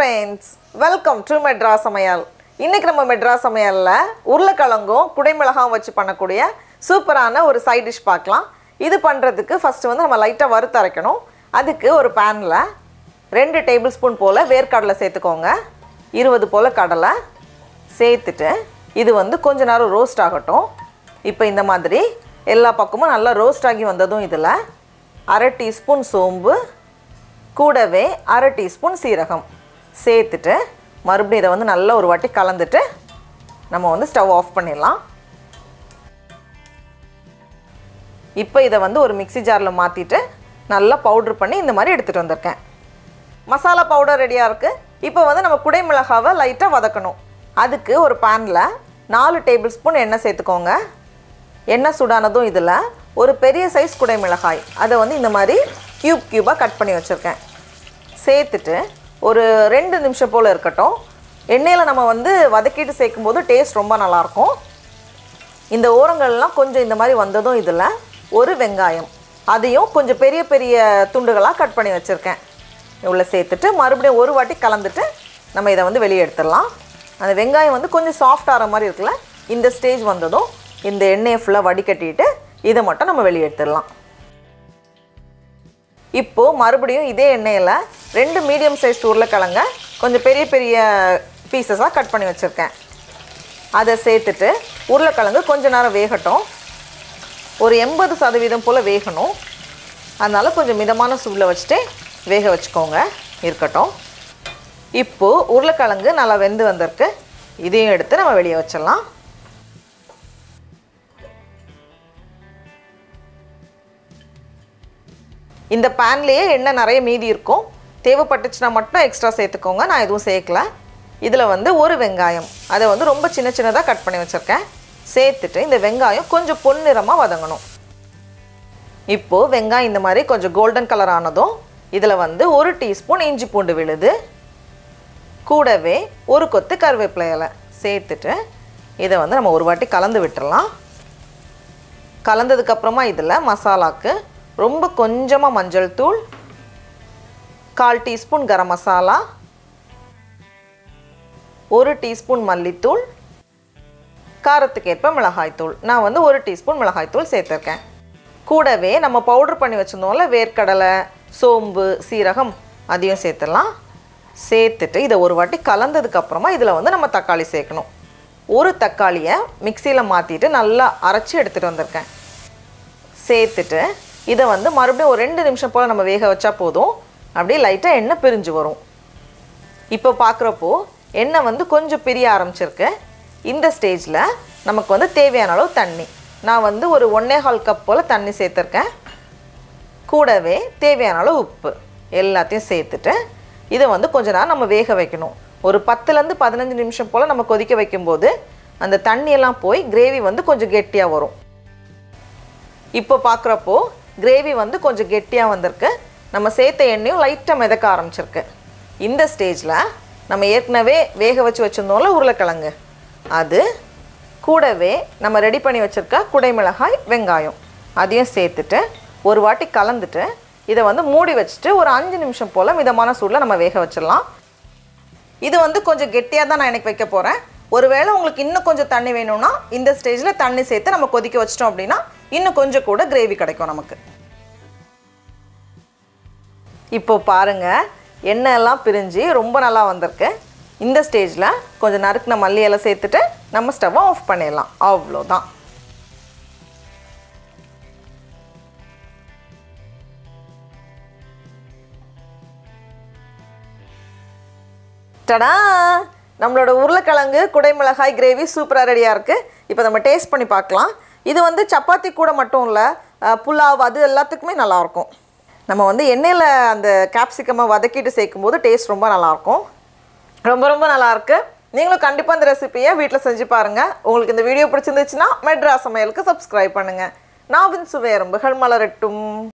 friends welcome to metro சமையல் இன்னைக்கு நம்ம மெட்ரா சமையலில் உருளைக்கிழங்கும் குடைமிளகாவும் வச்சு பண்ணக்கூடிய சூப்பரான ஒரு சைட் டிஷ் பார்க்கலாம் இது பண்ணுறதுக்கு ஃபஸ்ட்டு வந்து நம்ம லைட்டாக வறுத்து அரைக்கணும் அதுக்கு ஒரு பேனில் ரெண்டு டேபிள் ஸ்பூன் போல் வேர்க்கடலை சேர்த்துக்கோங்க இருபது போல் கடலை சேர்த்துட்டு இது வந்து கொஞ்ச நேரம் ரோஸ்ட் ஆகட்டும் இப்போ இந்த மாதிரி எல்லா பக்கமும் நல்லா ரோஸ்ட் ஆகி வந்ததும் இதில் அரை டீஸ்பூன் சோம்பு கூடவே அரை டீஸ்பூன் சீரகம் சேர்த்துட்டு மறுபடியும் இதை வந்து நல்லா ஒரு வாட்டி கலந்துட்டு நம்ம வந்து ஸ்டவ் ஆஃப் பண்ணிடலாம் இப்போ இதை வந்து ஒரு மிக்ஸி ஜாரில் மாற்றிட்டு நல்லா பவுட்ரு பண்ணி இந்த மாதிரி எடுத்துகிட்டு வந்திருக்கேன் மசாலா பவுடர் ரெடியாக இருக்குது இப்போ வந்து நம்ம குடை மிளகாவை லைட்டாக வதக்கணும் அதுக்கு ஒரு பேனில் நாலு டேபிள் ஸ்பூன் எண்ணெய் சேர்த்துக்கோங்க எண்ணெய் சுடானதும் இதில் ஒரு பெரிய சைஸ் குடை மிளகாய் அதை வந்து இந்த மாதிரி க்யூப் க்யூபாக கட் பண்ணி வச்சுருக்கேன் சேர்த்துட்டு ஒரு ரெண்டு நிமிஷம் போல் இருக்கட்டும் எண்ணெயில் நம்ம வந்து வதக்கிட்டு சேர்க்கும்போது டேஸ்ட் ரொம்ப நல்லாயிருக்கும் இந்த ஓரங்கள்லாம் கொஞ்சம் இந்த மாதிரி வந்ததும் இதில் ஒரு வெங்காயம் அதையும் கொஞ்சம் பெரிய பெரிய துண்டுகளாக கட் பண்ணி வச்சுருக்கேன் உள்ள சேர்த்துட்டு மறுபடியும் ஒரு வாட்டி கலந்துட்டு நம்ம இதை வந்து வெளியே எடுத்துடலாம் அந்த வெங்காயம் வந்து கொஞ்சம் சாஃப்ட் ஆகிற மாதிரி இருக்குல்ல இந்த ஸ்டேஜ் வந்ததும் இந்த எண்ணெயை ஃபுல்லாக வடிகட்டிட்டு இதை மட்டும் நம்ம வெளியே எடுத்துடலாம் இப்போது மறுபடியும் இதே எண்ணெயில் ரெண்டு மீடியம் சைஸ் உருளைக்கிழங்க கொஞ்சம் பெரிய பெரிய பீசஸாக கட் பண்ணி வச்சுருக்கேன் அதை சேர்த்துட்டு உருளைக்கிழங்கு கொஞ்ச நேரம் வேகட்டும் ஒரு எண்பது சதவீதம் போல் வேகணும் அதனால் கொஞ்சம் மிதமான சூடில் வச்சுட்டு வேக வச்சுக்கோங்க இருக்கட்டும் இப்போது உருளைக்கிழங்கு நல்லா வெந்து வந்திருக்கு இதையும் எடுத்து நம்ம வெளியே வச்சிடலாம் இந்த பேன்லேயே எண்ணெய் நிறைய மீதி இருக்கும் தேவைப்பட்டுச்சுன்னா மட்டும் எக்ஸ்ட்ரா சேர்த்துக்கோங்க நான் எதுவும் சேர்க்கல இதில் வந்து ஒரு வெங்காயம் அதை வந்து ரொம்ப சின்ன சின்னதாக கட் பண்ணி வச்சுருக்கேன் சேர்த்துட்டு இந்த வெங்காயம் கொஞ்சம் பொன்னிறமாக வதங்கணும் இப்போது வெங்காயம் இந்த மாதிரி கொஞ்சம் கோல்டன் கலர் ஆனதும் இதில் வந்து ஒரு டீஸ்பூன் இஞ்சி பூண்டு விழுது கூடவே ஒரு கொத்து கருவேப்பிலை இலை சேர்த்துட்டு இதை வந்து நம்ம ஒரு வாட்டி கலந்து விட்டுறலாம் கலந்ததுக்கப்புறமா இதில் மசாலாக்கு ரொம்ப கொஞ்சமாக மஞ்சள் தூள் கால் டீஸ்பூன் கரம் மசாலா ஒரு டீஸ்பூன் மல்லித்தூள் காரத்துக்கேற்ப மிளகாய்த்தூள் நான் வந்து ஒரு டீஸ்பூன் மிளகாய்த்தூள் சேர்த்துருக்கேன் கூடவே நம்ம பவுடர் பண்ணி வச்சுருந்தோம்ல வேர்க்கடலை சோம்பு சீரகம் அதையும் சேர்த்துடலாம் சேர்த்துட்டு இதை ஒரு வாட்டி கலந்ததுக்கப்புறமா இதில் வந்து நம்ம தக்காளி சேர்க்கணும் ஒரு தக்காளியை மிக்சியில் மாற்றிட்டு நல்லா அரைச்சி எடுத்துகிட்டு வந்திருக்கேன் சேர்த்துட்டு இதை வந்து மறுபடியும் ஒரு ரெண்டு நிமிஷம் போல் நம்ம வேக வச்சா போதும் அப்படியே லைட்டாக எண்ணெய் பிரிஞ்சு வரும் இப்போ பார்க்குறப்போ எண்ணெய் வந்து கொஞ்சம் பிரிய ஆரம்பிச்சிருக்கு இந்த ஸ்டேஜில் நமக்கு வந்து தேவையான அளவு தண்ணி நான் வந்து ஒரு ஒன்றே கால் கப் போல் தண்ணி சேர்த்துருக்கேன் கூடவே தேவையான அளவு உப்பு எல்லாத்தையும் சேர்த்துட்டு இதை வந்து கொஞ்ச நேரம் நம்ம வேக வைக்கணும் ஒரு பத்துலேருந்து பதினஞ்சு நிமிஷம் போல் நம்ம கொதிக்க வைக்கும்போது அந்த தண்ணியெல்லாம் போய் கிரேவி வந்து கொஞ்சம் கெட்டியாக வரும் இப்போ பார்க்குறப்போ கிரேவி வந்து கொஞ்சம் கெட்டியாக வந்திருக்கு நம்ம சேர்த்த எண்ணெயும் லைட்டாக மிதக்க ஆரம்பிச்சிருக்கு இந்த ஸ்டேஜில் நம்ம ஏற்கனவே வேக வச்சு வச்சுருந்தோம்ல உருளைக்கிழங்கு அது கூடவே நம்ம ரெடி பண்ணி வச்சுருக்க குடைமிளகாய் வெங்காயம் அதையும் சேர்த்துட்டு ஒரு வாட்டி கலந்துட்டு இதை வந்து மூடி வச்சுட்டு ஒரு அஞ்சு நிமிஷம் போல் மிதமான சூடில் நம்ம வேக வச்சிடலாம் இது வந்து கொஞ்சம் கெட்டியாக தான் நான் எனக்கு வைக்க போகிறேன் ஒருவேளை உங்களுக்கு இன்னும் கொஞ்சம் தண்ணி வேணும்னா இந்த ஸ்டேஜில் தண்ணி சேர்த்து நம்ம கொதிக்க வச்சிட்டோம் அப்படின்னா இன்னும் கொஞ்சம் கூட கிரேவி கிடைக்கும் நமக்கு இப்போ பாருங்கள் எண்ணெய் எல்லாம் பிரிஞ்சு ரொம்ப நல்லா வந்திருக்கு இந்த ஸ்டேஜில் கொஞ்சம் நறுக்குன மல்லி இலை சேர்த்துட்டு நம்ம ஸ்டவ்வை ஆஃப் பண்ணிடலாம் அவ்வளோதான் டடா நம்மளோட உருளைக்கிழங்கு குடைமிளகாய் கிரேவி சூப்பராக ரெடியாக இருக்குது இப்போ நம்ம டேஸ்ட் பண்ணி பார்க்கலாம் இது வந்து சப்பாத்தி கூட மட்டும் இல்லை அஹ், புலாவ் அது எல்லாத்துக்குமே நல்லாயிருக்கும் நம்ம வந்து எண்ணெயில் அந்த கேப்சிகமை வதக்கிட்டு சேர்க்கும்போது டேஸ்ட் ரொம்ப நல்லாயிருக்கும் ரொம்ப ரொம்ப நல்லாயிருக்கு நீங்களும் கண்டிப்பாக இந்த ரெசிபியை வீட்டில் செஞ்சு பாருங்கள் உங்களுக்கு இந்த வீடியோ பிடிச்சிருந்துச்சுன்னா மெட்ரா சமையலுக்கு சப்ஸ்கிரைப் பண்ணுங்கள் நாவின் சுவையரம்புகள் மலரட்டும்